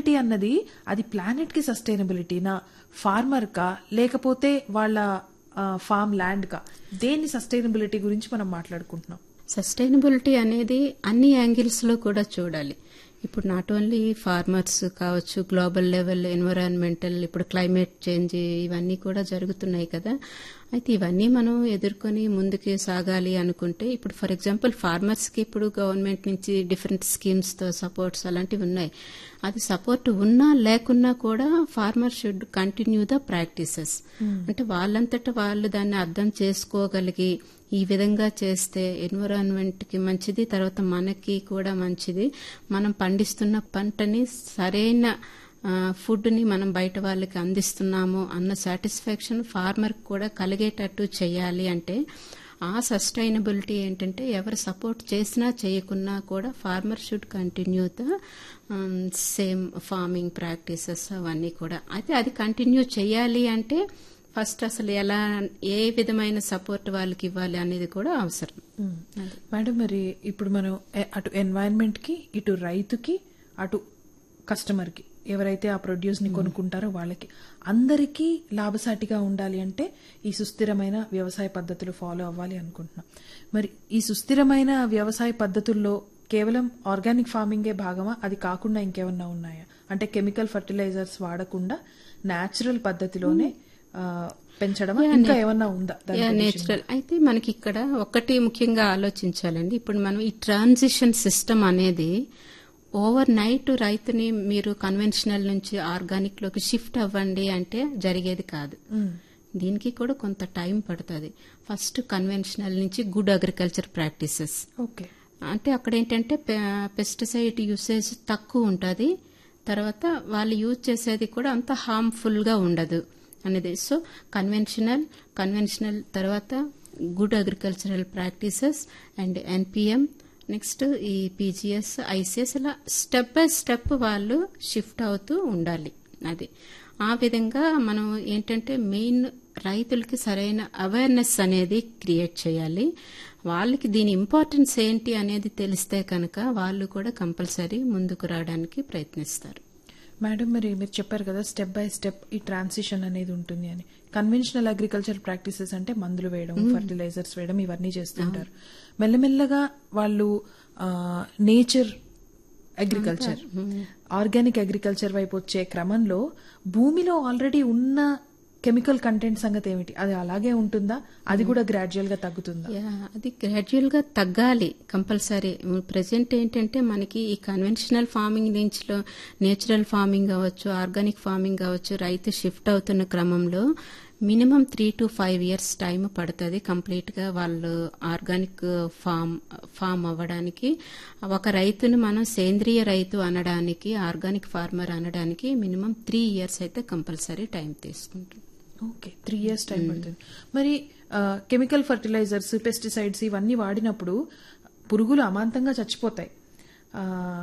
Sustainability అన్నది అది planet కి సస్టైనబిలిటీనా ఫార్మర్ కా లేకపోతే వాళ్ళ ఫార్మ్ ల్యాండ్ కా దేని సస్టైనబిలిటీ గురించి మనం మాట్లాడుకుంటున్నాం సస్టైనబిలిటీ అనేది అన్ని యాంగిల్స్ లో కూడా చూడాలి ఇప్పుడు నాట్ ఓన్లీ ఫార్మర్స్ కావచ్చు గ్లోబల్ లెవెల్ ఎన్విరాన్మెంటల్ ఇప్పుడు క్లైమేట్ చేంజ్ ఇవన్నీ కూడా జరుగుతున్నాయి కదా అయితే ఇవన్నీ మనం ఎదుర్కొని ముందుకు సాగాలి అనుకుంటే ఇప్పుడు ఫర్ ఎగ్జాంపుల్ ఫార్మర్స్ కి ఇప్పుడు గవర్నమెంట్ నుంచి డిఫరెంట్ స్కీమ్స్ తో సపోర్ట్స్ అలాంటివి ఉన్నాయి అది సపోర్ట్ ఉన్నా లేకున్నా కూడా farmer should continue the practices అంటే వాళ్ళంతటా వాళ్ళు దాన్ని అర్థం చేసుకోగలిగి ఈ విధంగా చేస్తే ఎన్విరాన్మెంట్ కి మంచిది తర్వాత మనకి కూడా మంచిది మనం పండిస్తున్న పంటని సరైన ఫుడ్ ని మనం బయట వాళ్ళకి అందిస్తున్నాము అన్న సాటిస్ఫాక్షన్ ఫార్మర్ కూడా కలిగేటట్టు చేయాలి అంటే ఆ సస్టైనబిలిటీ ఏంటంటే ఎవరు సపోర్ట్ చేసినా చేయకున్నా కూడా farmer should continue the same farming practices అవన్నీ కూడా అయితే అది కంటిన్యూ చేయాలి అంటే ఫస్ట్ అసలు ఎలా ఏ విధమైన సపోర్ట్ వాళ్ళకి ఇవ్వాలి అనేది కూడా అవసరం మేడం మరి ఇప్పుడు మనం ఎ- అటు ఎన్వైరన్మెంట్ కి ఇటు రైతుకి అటు కస్టమర్ కి ఎవరైతే ఆ ప్రొడ్యూస్ ని కొనుక్కుంటారో వాళ్ళకి అందరికీ లాభసాటిగా ఉండాలి అంటే ఈ సుస్థిరమైన వ్యవసాయ పద్ధతులు ఫాలో అవ్వాలి అనుకుంటున్నాం మరి ఈ సుస్థిరమైన వ్యవసాయ పద్ధతుల్లో కేవలం ఆర్గానిక్ ఫార్మింగే భాగమా అది కాకుండా ఇంకేమన్నా ఉన్నాయా అంటే కెమికల్ ఫర్టిలైజర్స్ వాడకుండా నేచురల్ పద్ధతిలోనే ఆ, పెంచడమా ఇంకా ఏమన్నా ఉందా దాని గురించి? నేచురల్ అయితే మనకి ఇక్కడ ఒకటి ముఖ్యంగా ఆలోచించాలండి ఇప్పుడు మనం ఈ ట్రాన్సిషన్ సిస్టమ్ అనేది ఓవర్ నైట్ రైతుని మీరు కన్వెన్షనల్ నుంచి ఆర్గానిక్ లోకి షిఫ్ట్ అవ్వండి అంటే జరిగేది కాదు మ్మ్. దీనికి కూడా కొంత టైం పడుతుంది ఫస్ట్ కన్వెన్షనల్ నుంచి గుడ్ అగ్రికల్చర్ ప్రాక్టీసెస్ ఓకే అంటే అక్కడ ఏంటంటే పెస్టిసైడ్ యూసేజ్ తక్కువ ఉంటుంది తర్వాత వాళ్ళు యూజ్ చేసేది కూడా అంత హార్మ్ఫుల్ గా ఉండదు అనేది సో కన్వెన్షనల్ కన్వెన్షనల్ తర్వాత good agricultural practices and NPM next ఈ పీజీఎస్ ఐసిఎస్ ఇలా స్టెప్ బై స్టెప్ వాళ్ళు షిఫ్ట్ అవుతూ ఉండాలి అది ఆ విధంగా మనం ఏంటంటే మెయిన్ రైతులకి సరైన అవేర్నెస్ అనేది క్రియేట్ చేయాలి వాళ్ళకి దీని ఇంపార్టెన్స్ ఏంటి అనేది తెలిస్తే కనుక వాళ్ళు కూడా కంపల్సరీ ముందుకు రావడానికి ప్రయత్నిస్తారు మేడం మరి మీరు చెప్పారు కదా స్టెప్ బై స్టెప్ ఈ ట్రాన్సిషన్ అనేది ఉంటుంది అని కన్వెన్షనల్ అగ్రికల్చర్ ప్రాక్టీసెస్ అంటే మందులు వేయడం ఫర్టిలైజర్స్ వేయడం ఇవన్నీ చేస్తుంటారు మెల్లమెల్లగా వాళ్ళు నేచర్ అగ్రికల్చర్ ఆర్గానిక్ అగ్రికల్చర్ వైపు వచ్చే క్రమంలో భూమిలో ఆల్రెడీ ఉన్న కెమికల్ కంటెంట్ సంగతి ఏమిటి అది అలాగే ఉంటుందా అది కూడా గ్రాడ్యువల్ గా తగ్గుతుందా యా, అది గ్రాడ్యువల్ గా తగ్గాలి కంపల్సరీ ప్రజెంట్ ఏంటంటే మనకి ఈ కన్వెన్షనల్ ఫార్మింగ్ నుంచి నేచురల్ ఫార్మింగ్ కావచ్చు ఆర్గానిక్ ఫార్మింగ్ కావచ్చు రైతు షిఫ్ట్ అవుతున్న క్రమంలో minimum three to five years time పడుతుంది కంప్లీట్ గా వాళ్ళు ఆర్గానిక్ ఫామ్ ఫామ్ అవ్వడానికి ఒక రైతును మనం సేంద్రియ రైతు అనడానికి ఆర్గానిక్ ఫార్మర్ అనడానికి మినిమం త్రీ ఇయర్స్ అయితే కంపల్సరీ టైం తీసుకుంటుంది ఓకే త్రీ ఇయర్స్ టైం పడుతుంది మరి కెమికల్ ఫర్టిలైజర్స్ పెస్టిసైడ్స్ ఇవన్నీ వాడినప్పుడు పురుగులు అమాంతంగా చచ్చిపోతాయి ఆ,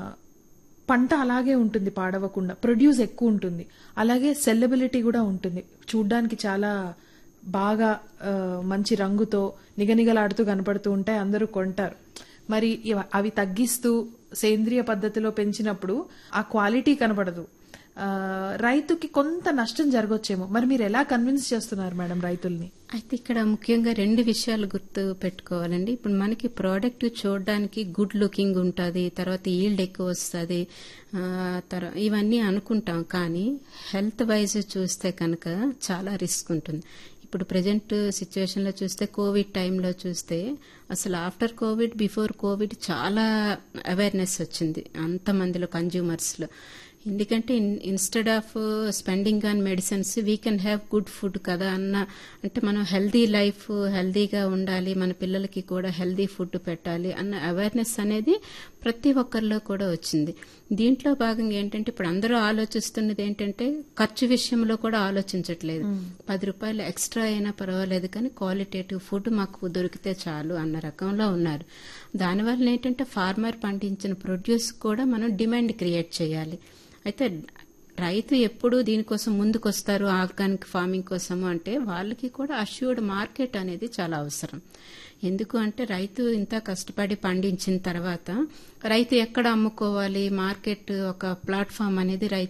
పంట అలాగే ఉంటుంది పాడవకుండా ప్రొడ్యూస్ ఎక్కువ ఉంటుంది అలాగే సెల్లబిలిటీ కూడా ఉంటుంది చూడ్డానికి చాలా బాగా ఆ, మంచి రంగుతో నిగనిగలాడుతూ కనపడుతూ ఉంటాయి అందరూ కొంటారు మరి ఇవ- అవి తగ్గిస్తూ సేంద్రియ పద్ధతిలో పెంచినప్పుడు ఆ క్వాలిటీ కనపడదు ఆ, రైతుకి కొంత నష్టం జరగొచ్చేమో మరి మీరు ఎలా కన్విన్స్ చేస్తున్నారు మేడం రైతుల్ని అయితే ఇక్కడ ముఖ్యంగా రెండు విషయాలు గుర్తు పెట్టుకోవాలండి ఇప్పుడు మనకి ప్రోడక్ట్ చూడడానికి గుడ్ లుకింగ్ ఉంటుంది తర్వాత ఈల్డ్ ఎక్కువ వస్తుంది తర్వాత ఇవన్నీ అనుకుంటాం కానీ హెల్త్ వైజ్ చూస్తే కనుక చాలా రిస్క్ ఉంటుంది ఇప్పుడు ప్రజెంట్ సిచ్యువేషన్ లో చూస్తే కోవిడ్ టైంలో చూస్తే అసలు ఆఫ్టర్ కోవిడ్ బిఫోర్ కోవిడ్ చాలా అవేర్నెస్ వచ్చింది అంతమందిలో కన్జ్యూమర్స్ లో ఎందుకంటే instead of spending on medicines we can have good food కదా అన్న అంటే మనం హెల్దీ లైఫ్ హెల్దీగా ఉండాలి మన పిల్లలకి కూడా హెల్దీ ఫుడ్ పెట్టాలి అన్న అవేర్నెస్ అనేది ప్రతి ఒక్కరిలో కూడా వచ్చింది దీంట్లో భాగంగా ఏంటంటే ఇప్పుడు అందరూ ఆలోచిస్తున్నది ఏంటంటే ఖర్చు విషయంలో కూడా ఆలోచించట్లేదు పది రూపాయలు ఎక్స్ట్రా అయినా పర్వాలేదు కానీ క్వాలిటేటివ్ ఫుడ్ మాకు దొరికితే చాలు అన్న రకంలో ఉన్నారు దానివల్ల ఏంటంటే ఫార్మర్ పండించిన ప్రొడ్యూస్ కూడా మనం డిమాండ్ క్రియేట్ చేయాలి అయితే రైతు ఎప్పుడు దీనికోసం ముందుకు వస్తారు ఆర్గానిక్ ఫార్మింగ్ కోసము అంటే వాళ్ళకి కూడా అష్యూర్డ్ మార్కెట్ అనేది చాలా అవసరం ఎందుకు అంటే రైతు ఇంత కష్టపడి పండించిన తర్వాత రైతు ఎక్కడ అమ్ముకోవాలి మార్కెట్ ఒక ప్లాట్ఫామ్ అనేది రైతు